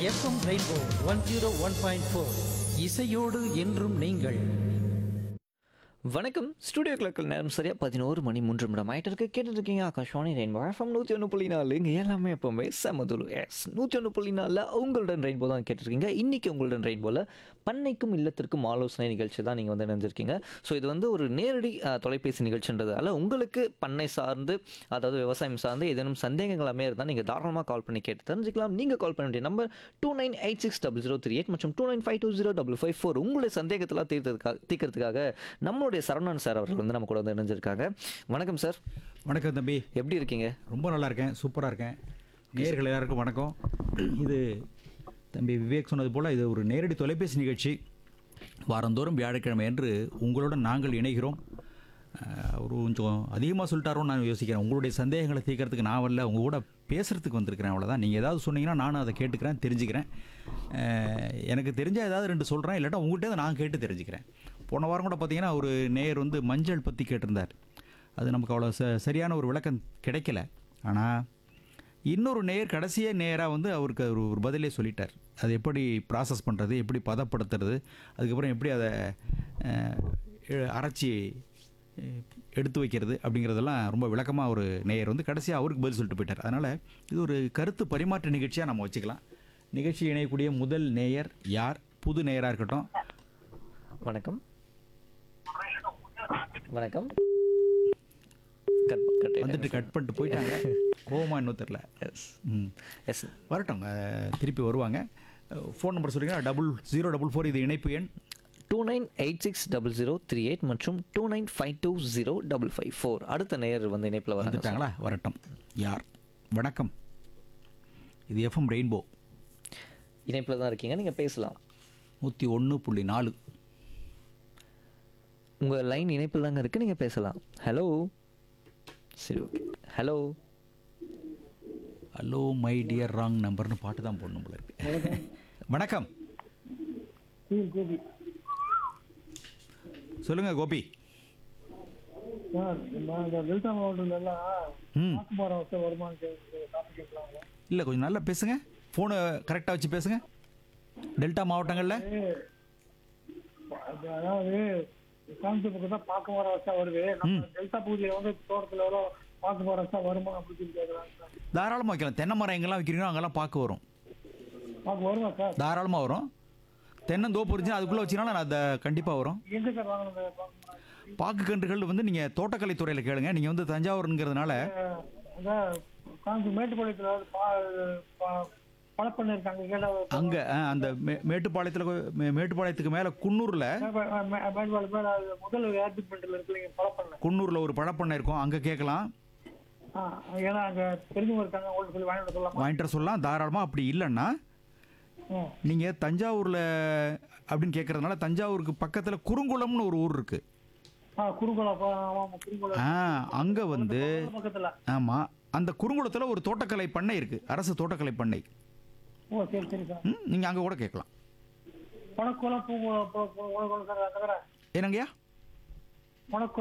FM Rainbow one zero one point four இசையோடு என்றும் நீங்கள் வணக்கம் ஸ்டுடியோ கிளக்கில் நேரம் சரியாக பதினோரு மணி மூன்று நிமிடம் ஆயிட்டு இருக்கு கேட்டுட்டு இருக்கீங்க ஆகாஷ்வாணி ரெயின்போ எஃப்எம் நூற்றி ஒன்று புள்ளி நாலு இங்கே எல்லாமே எப்போவுமே செமதுரு எஸ் நூற்றி ஒன்று புள்ளி நாலில் உங்களுடன் ரெயின்போ தான் கேட்டிருக்கீங்க இன்றைக்கி உங்களுடன் ரெயின்போவில் பண்ணைக்கும் இல்லத்திற்கும் ஆலோசனை நிகழ்ச்சி தான் நீங்கள் வந்து நினைஞ்சிருக்கீங்க ஸோ இது வந்து ஒரு நேரடி அஹ், தொலைபேசி நிகழ்ச்சின்றதால உங்களுக்கு பண்ணை சார்ந்து அதாவது விவசாயம் சார்ந்து ஏதேனும் சந்தேகங்கள் எல்லாமே இருந்தால் நீங்கள் தாராளமாக கால் பண்ணி கேட்டு தெரிஞ்சுக்கலாம் நீங்கள் கால் பண்ண வேண்டிய number two nine eight six double zero three eight மற்றும் two nine five two zero double five four உங்களுடைய சந்தேகத்தெல்லாம் தீர்த்ததுக்காக தீர்க்கறதுக்காக நம்மளுடைய சரவணன் சார் அவர்கள் வந்து நம்ம கூட வந்து இணைஞ்சிருக்காங்க வணக்கம் சார் வணக்கம் தம்பி எப்படி இருக்கீங்க ரொம்ப நல்லா இருக்கேன் சூப்பராக இருக்கேன் நேயர்கள் எல்லாருக்கும் வணக்கம் இது தம்பி விவேக் சொன்னது போல் இது ஒரு நேரடி தொலைபேசி நிகழ்ச்சி வாரந்தோறும் வியாழக்கிழமை என்று உங்களுடன் நாங்கள் இணைகிறோம் அஹ், ஒரு கொஞ்சம் அதிகமாக சொல்லிட்டாரோன்னு நான் யோசிக்கிறேன் உங்களுடைய சந்தேகங்களை தீர்க்கறதுக்கு நான் வரல உங்கள் கூட பேசுகிறதுக்கு வந்திருக்கிறேன் அவ்வளோதான் நீங்கள் ஏதாவது சொன்னீங்கன்னா நானும் அதை கேட்டுக்கிறேன் தெரிஞ்சுக்கிறேன் அஹ், எனக்கு தெரிஞ்ச ஏதாவது ரெண்டு சொல்கிறேன் இல்லாட்டா உங்கள்கிட்ட நான் கேட்டு தெரிஞ்சுக்கிறேன் போன வாரம் கூட பார்த்தீங்கன்னா ஒரு நேயர் வந்து மஞ்சள் பற்றி கேட்டிருந்தார் அது நமக்கு அவ்வளோ ச சரியான ஒரு விளக்கம் கிடைக்கல ஆனால் இன்னொரு நேர் கடைசியே நேராக வந்து அவருக்கு ஒரு ஒரு பதிலே சொல்லிட்டார் அது எப்படி ப்ராசஸ் பண்ணுறது எப்படி பதப்படுத்துறது அதுக்கப்புறம் எப்படி அதை அஹ், எ- அரைச்சி அஹ், எடுத்து வைக்கிறது அப்படிங்கிறதெல்லாம் ரொம்ப விளக்கமாக ஒரு நேயர் வந்து கடைசியாக அவருக்கு பதில் சொல்லிட்டு போயிட்டார் அதனால் இது ஒரு கருத்து பரிமாற்ற நிகழ்ச்சியாக நம்ம வச்சுக்கலாம் நிகழ்ச்சி இணையக்கூடிய முதல் நேயர் யார் புது நேயராக இருக்கட்டும் வணக்கம் வணக்கம் கட் கட் வந்துட்டு கட் பண்ணிட்டு போயிட்டாங்க கோவமா இன்னும் தெரில எஸ் ம் எஸ் வரட்டும் அஹ், திருப்பி வருவாங்க ஃபோன் நம்பர் சொல்லுங்கள் டபுள் ஜீரோ டபுள் ஃபோர் இது இணைப்பு எண் two nine eight six double zero three eight மற்றும் two nine five two zero double five four அடுத்த நேயர் வந்து இணைப்பில் வராங்க வந்துட்டாங்களா வரட்டும் யார் வணக்கம் இது எஃப்எம் ரெயின்போ இணைப்பில் தான் இருக்கீங்க நீங்கள் பேசலாம் நூற்றி ஒன்று புள்ளி நாலு உங்கள் லைன் இணைப்பில் தாங்க இருக்குது நீங்கள் பேசலாம் ஹலோ சரி okay hello hello my dear wrong நம்பர்னு பாட்டு தான் போடணும் போல இருக்கு வணக்கம் சொல்லுங்க கோபி சார் நான் இந்த டெல்டா மாவட்டத்துல எல்லாம் ம் மாசு போற வசதி வருமானம் டாபிக் கேட்கலாங்களா இல்லை கொஞ்சம் நல்லா பேசுங்க ஃபோனை கரெக்டாக வச்சு பேசுங்க டெல்டா மாவட்டங்களில் அது அதாவது காஞ்சி பக்கம் தான் பார்க்க வர வசதி வருது நம்ம டெல்டா பகுதியில வந்து தோட்டத்துல எவ்வளோ பார்க்க வர வசதி வருமா அப்படின்னு சொல்லி கேட்கலாம் சார் தாராளமாக வைக்கலாம் தென்னை மரம் எங்கெல்லாம் வைக்கிறீங்களோ அங்கெல்லாம் பார்க்க வரும் பார்க்க வருமா சார் தாராளமாக வரும் தென்னந்தோப்பு இருந்துச்சுன்னா அதுக்குள்ளே வச்சிங்கன்னா நான் அதை கண்டிப்பாக வரும் எங்க சார் வாங்கணும் இந்த பாக்கு மரம்? பாக்கு கன்றுகள் வந்து நீங்கள் தோட்டக்கலை துறையில் கேளுங்க நீங்கள் வந்து தஞ்சாவூருங்கிறதுனால அஹ், அதான் காஞ்சி மேட்டுப்பாளையத்துல வந்து பா பா- பழப்பண்ணை இருக்காங்க கேட்டா அங்கே அந்த மே மேட்டுப்பாளையத்தில் மே- மேட்டுப்பாளையத்துக்கு மேலே குன்னூரில் மேட்டுப்பாளையம் மேல அது முதல் ஏர்டிமெண்ட்ல இருக்கு இல்லைங்க பழப்பண்ணை குன்னூரில் ஒரு பழப்பண்ணை இருக்கும் அங்கே கேட்கலாம் ஆ, ஏன்னா அங்க தெரிஞ்சவங்க இருக்காங்க அவங்கள்ட்ட சொல்லி வாங்கிட்டு வர சொல்லலாமா வாங்கிட்டு வர சொல்லலாம் தாராளமாக அப்படி இல்லைன்னா ம். நீங்கள் தஞ்சாவூரில் அப்படின்னு கேட்குறதுனால தஞ்சாவூருக்கு பக்கத்தில் குறுங்குளம்னு ஒரு ஊர் இருக்குது ஆ குறுங்குளம் ஆமா குறுங்குளம் ஆ அங்கே வந்து பக்கத்துல ஆமாம் அந்த குறுங்குளத்தில் ஒரு தோட்டக்கலை பண்ணை இருக்குது அரசு தோட்டக்கலை பண்ணை ஓ சரி சரி சார் ம் நீங்கள் அங்கே கூட கேட்கலாம் உனக்குளம் பூ பூ- பூ- பூ- சார் அங்கே என்னங்கய்யா உனக்கு